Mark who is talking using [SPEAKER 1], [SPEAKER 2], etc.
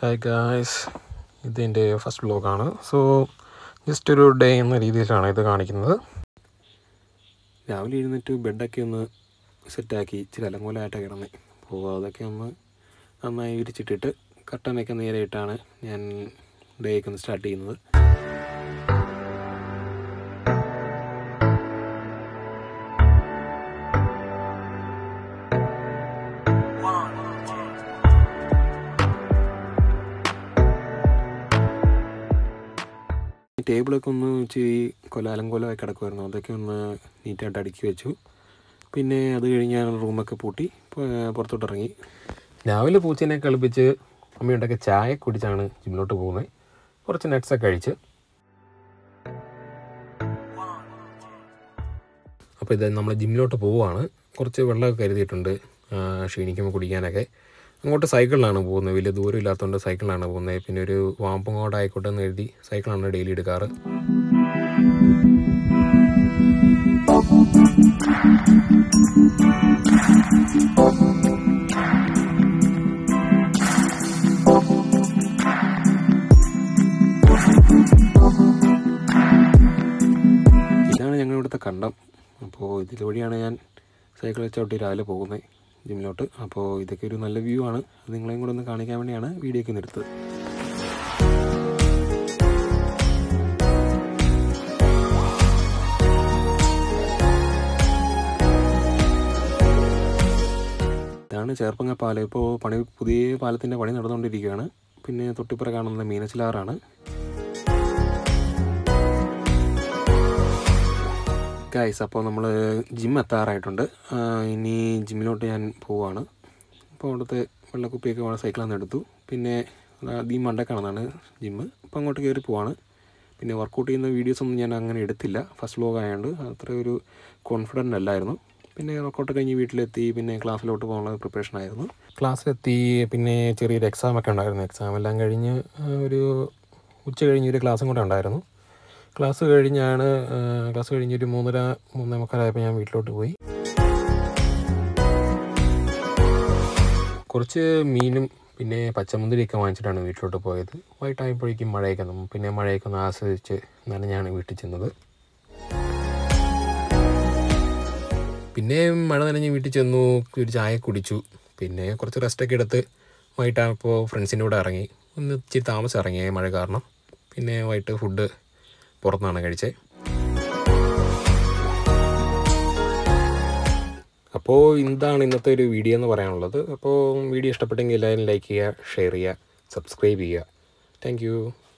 [SPEAKER 1] hi guys ഇതെൻ്റെ first വ്ലോഗാണ് so just ഒരു ഡേ എന്ന രീതിയിലാണ് ഇത് കാണിക്കുന്നത് രാവിലെ എഴുന്നേറ്റ് ബെഡൊക്കെ ഒന്ന് സെറ്റാക്കി ഇച്ചിരി അലങ്കോലമായിട്ടാണ് കിടന്നത് അപ്പോൾ അതൊക്കെ ഒന്ന് നന്നായി വിരിച്ചിട്ടിട്ട് കട്ടനൊക്കെ നേരെയിട്ടാണ് ഞാൻ ഡേ ഒക്കെ ഒന്ന് സ്റ്റാർട്ട് ചെയ്യുന്നത് ഈ ടേബിളൊക്കെ ഒന്ന് ഇച്ചിരി കൊലാലങ്കോലമായി കിടക്കുമായിരുന്നു അതൊക്കെ ഒന്ന് നീറ്റായിട്ട് അടുക്കി വെച്ചു പിന്നെ അത് കഴിഞ്ഞ് ഞാൻ റൂമൊക്കെ പൂട്ടി പ- പുറത്തോട്ട് ഇറങ്ങി രാവിലെ പൂച്ചേനെ കളിപ്പിച്ച് അമ്മയുണ്ടൊക്കെ ചായ കുടിച്ചാണ് ജിമ്മിലോട്ട് പോകുന്നത് കുറച്ച് നട്ട്സൊക്കെ കഴിച്ച് അപ്പോൾ ഇത് നമ്മൾ ജിമ്മിലോട്ട് പോവുകയാണ് കുറച്ച് വെള്ളമൊക്കെ കരുതിയിട്ടുണ്ട് ആ, ക്ഷീണിക്കുമ്പോൾ കുടിക്കാനൊക്കെ അങ്ങോട്ട് സൈക്കിളിലാണ് പോകുന്നത് വലിയ ദൂരം ഇല്ലാത്തതുകൊണ്ട് സൈക്കിളിലാണ് പോകുന്നത് പിന്നെ ഒരു വാമ്പങ്ങോട് ആയിക്കോട്ടെ എന്ന് എഴുതി സൈക്കിളാണ് ഡെയിലി എടുക്കാറ് ഇതാണ് ഞങ്ങൾ ഇവിടുത്തെ കണ്ടം അപ്പോൾ ഇതിലൂടെയാണ് ഞാൻ സൈക്കിൾ ചവിട്ടി രാവിലെ പോകുന്നത് ജിമ്മിലോട്ട് അപ്പോൾ ഇതൊക്കെ ഒരു നല്ല വ്യൂ ആണ് അത് നിങ്ങളെയും കൂടെ ഒന്ന് കാണിക്കാൻ വേണ്ടിയാണ് വീഡിയോ ഒക്കെ എടുത്തത് ഇതാണ് ചേർപ്പങ്ങ പാലം ഇപ്പോൾ പണി പുതിയ പാലത്തിൻ്റെ പണി നടന്നുകൊണ്ടിരിക്കുകയാണ് പിന്നെ തൊട്ടിപ്പുറ കാണുന്നത് മീനച്ചിലാറാണ് ഗൈസ് അപ്പോൾ നമ്മൾ ജിം എത്താറായിട്ടുണ്ട് ആ, ഇനി ജിമ്മിലോട്ട് ഞാൻ പോവാണ് അപ്പോൾ അവിടുത്തെ വെള്ളക്കുപ്പിയൊക്കെ അവിടെ സൈക്കിളിൽ നിന്ന് എടുത്തു പിന്നെ ഈ മണ്ട കാണുന്നതാണ് ജിമ്മ് അപ്പോൾ അങ്ങോട്ട് കയറി പോവാണ് പിന്നെ വർക്കൗട്ട് ചെയ്യുന്ന വീഡിയോസ് ഒന്നും ഞാൻ അങ്ങനെ എടുത്തില്ല ഫസ്റ്റ് വ്ലോഗ് ആയതുകൊണ്ട് അത്ര ഒരു കോൺഫിഡൻ്റ് അല്ലായിരുന്നു പിന്നെ വർക്കൗട്ട് കഴിഞ്ഞ് വീട്ടിലെത്തി പിന്നെ ക്ലാസ്സിലോട്ട് പോകാനുള്ള പ്രിപ്പറേഷൻ ആയിരുന്നു ക്ലാസ്സിലെത്തി പിന്നെ ചെറിയൊരു എക്സാം ഒക്കെ ഉണ്ടായിരുന്നു എക്സാം എല്ലാം കഴിഞ്ഞ് ആ, ഒരു ഉച്ച കഴിഞ്ഞ് ഒരു ക്ലാസ്സും കൂടെ ഉണ്ടായിരുന്നു ക്ലാസ് കഴിഞ്ഞാണ് ആ, ക്ലാസ് കഴിഞ്ഞൊരു മൂന്നര മൂന്നേ മുക്കാലായപ്പോൾ ഞാൻ വീട്ടിലോട്ട് പോയി കുറച്ച് മീനും പിന്നെ പച്ചമുന്തിരിയൊക്കെ വാങ്ങിച്ചിട്ടാണ് വീട്ടിലോട്ട് പോയത് വൈകിട്ടായപ്പോഴേക്കും മഴയൊക്കെ വന്നു പിന്നെ മഴയൊക്കെ ഒന്ന് ആസ്വദിച്ച് നനഞ്ഞാണ് വീട്ടിൽ ചെന്നത് പിന്നെ മഴ നനഞ്ഞ് വീട്ടിൽ ചെന്നു ഒരു ചായ കുടിച്ചു പിന്നെ കുറച്ച് റെസ്റ്റൊക്കെ എടുത്ത് വൈകിട്ടായപ്പോൾ ഫ്രണ്ട്സിൻ്റെ കൂടെ ഇറങ്ങി ഒന്ന് ഇച്ചിരി താമസം ഇറങ്ങി മഴ കാരണം പിന്നെ വൈകിട്ട് ഫുഡ് പുറത്തുനിന്നാണ് കഴിച്ചത് അപ്പോൾ ഇതാണ് ഇന്നത്തെ ഒരു വീഡിയോ എന്ന് പറയാനുള്ളത് അപ്പോൾ വീഡിയോ ഇഷ്ടപ്പെട്ടെങ്കിൽ എല്ലാവരും ലൈക്ക് ചെയ്യുക ഷെയർ ചെയ്യുക സബ്സ്ക്രൈബ് ചെയ്യുക താങ്ക്